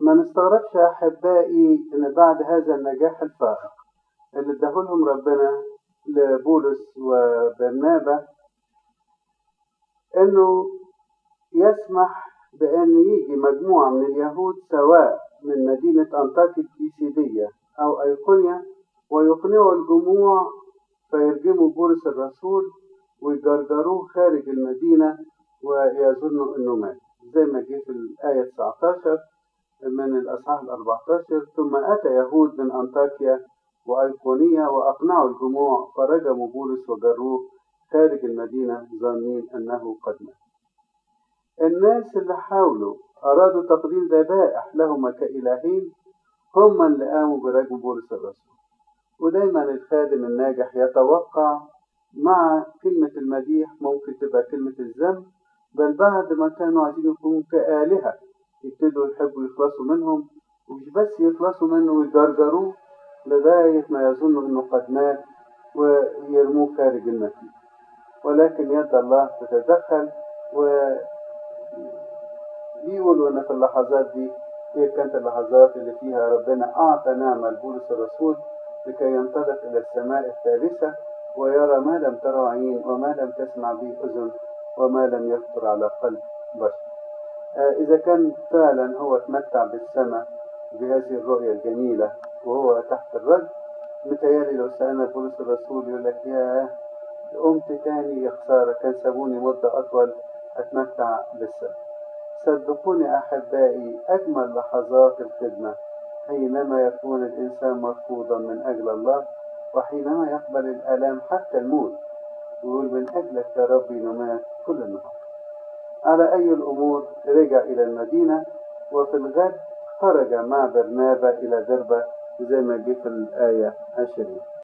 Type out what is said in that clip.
ما نستغربش يا أحبائي إن بعد هذا النجاح الفائق اللي اداهولهم ربنا لبولس وبرنابا إنه يسمح بأن يجي مجموعة من اليهود سواء من مدينة أنطاكيا البيسيدية أو أيقونيا ويقنعوا الجموع فيرجموا بولس الرسول ويجرجروه خارج المدينة ويظنوا إنه مات زي ما جه في الآية 19 من الأصحاح ال 14 ثم أتى يهود من أنطاكيا وأيقونية وأقنعوا الجموع فرجموا بولس وجروه خارج المدينة ظانين أنه قد مات. الناس اللي حاولوا أرادوا تقديم ذبائح لهما كإلهين هم اللي قاموا برجم بولس الرسول ودايما الخادم الناجح يتوقع مع كلمة المديح ممكن تبقى كلمة الذم بل بعد ما كانوا عايزين يكونوا كآلهة يبتدوا يحبوا يخلصوا منهم ومش بس يخلصوا منه ويجرجروه لغاية ما يظنوا انه قد مات ويرموه خارج المسجد ولكن يد الله تتدخل و بيقولوا ان في اللحظات دي هي كانت اللحظات اللي فيها ربنا اعطى نعمة لبولس الرسول لكي ينطلق الى السماء الثالثة ويرى ما لم ترى عين وما لم تسمع به اذن وما لم يخطر على قلب بشر آه اذا كان فعلا هو تمتع بالسماء بهذه الرؤية الجميلة وهو تحت الرجل متهيألي لو سألنا بولس الرسول يقول لك يا قمت تاني يا خسارة كان سابوني مدة أطول أتمتع بالسماء صدقوني أحبائي أجمل لحظات الخدمة حينما يكون الإنسان مرفوضا من أجل الله وحينما يقبل الآلام حتى الموت يقول من أجلك يا ربي نمات كل النهار على أي الأمور رجع إلى المدينة وفي الغد خرج مع برنابا إلى دربة زي ما جه في الآية 20